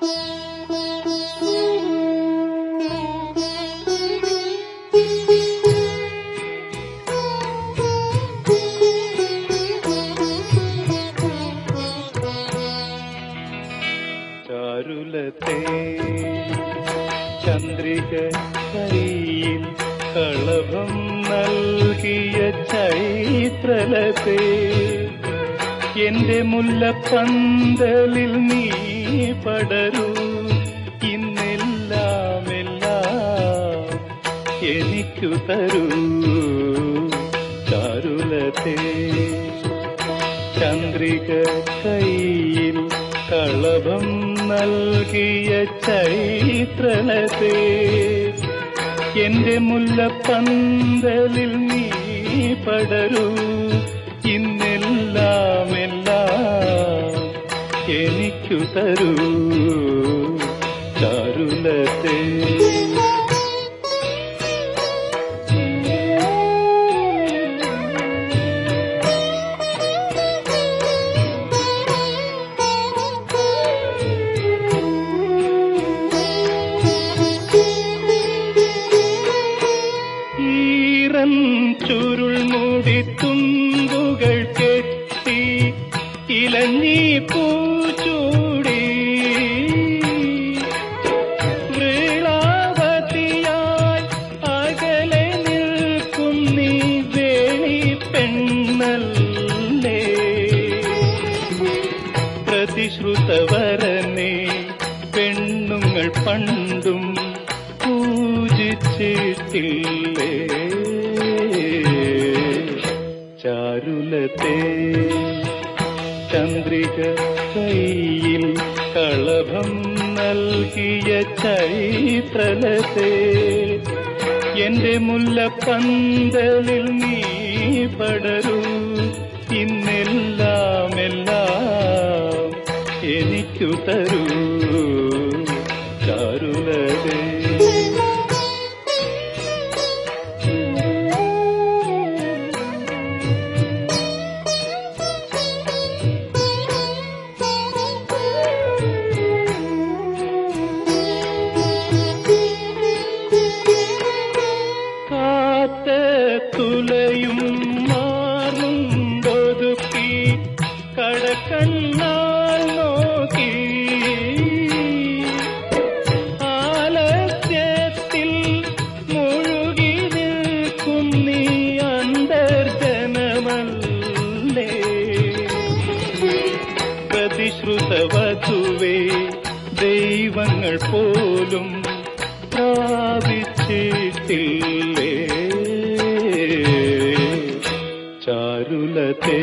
ചാരുലത്തെ ചന്ദ്രിക കൈയിൽ കളഭം നൽകിയ ചൈത്രലത്തെ എന്റെ മുല്ലപ്പന്തലിൽ നീ പടരൂ ഇന്നെല്ലാം എല്ലാം എനിക്കു തരൂ ചാരുലത്തെ ചന്ദ്രിക കൈയിൽ കളഭം നൽകിയ ചൈത്രലത്തെ എന്റെ മുല്ലപ്പന്തലിൽ നീ പടരൂ ഇന്നെല്ലാം എല്ലാം എനിക്കു തരൂ ചാരുലത്തെ ഈറൻ ചുരുൾ മൂടി തുമ്പുകൾ കെട്ടി ഇലഞ്ഞി പൂച്ചൂടി വൃളാവതിയായി അകലെ നിൽക്കും നീ വേണി പെണ്ണല്ലേ പ്രതിശ്രുതവരനെ പെണ്ണുങ്ങൾ പണ്ടും പൂജിച്ചിട്ടില്ലേ ചാരുലത്തെ ചന്ദ്രിക കൈയിൽ കളഭം നൽകിയ ചൈത്രലത്തെ എന്റെ മുല്ലപ്പന്തലിൽ നീ പടരൂ ഇന്നെല്ലാം എല്ലാം എനിക്കു തരൂ ചാരുലതേ കാത്ത തുലയും മാറും ഒതുക്കി കടക്കണ്ണാൽ നോക്കി ആലസ്യത്തിൽ മുഴുകി നിൽക്കും നീ അന്തർജനമല്ലേ പ്രതിശ്രുതവധുവേ ദൈവങ്ങൾ പോലും പ്രാപിച്ചിട്ടില്ലേ ചാരുലത്തെ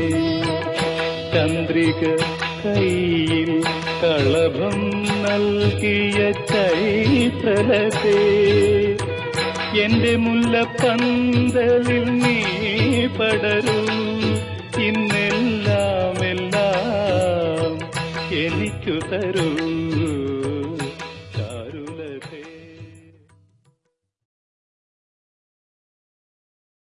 ചന്ദ്രിക കൈയിൽ കളഭം നൽകിയ ചൈത്രലത്തെ എന്റെ മുല്ലപ്പന്തലിൽ നീ പടരൂ ഇന്നെല്ലാം എല്ലാം എനിക്കു തരൂ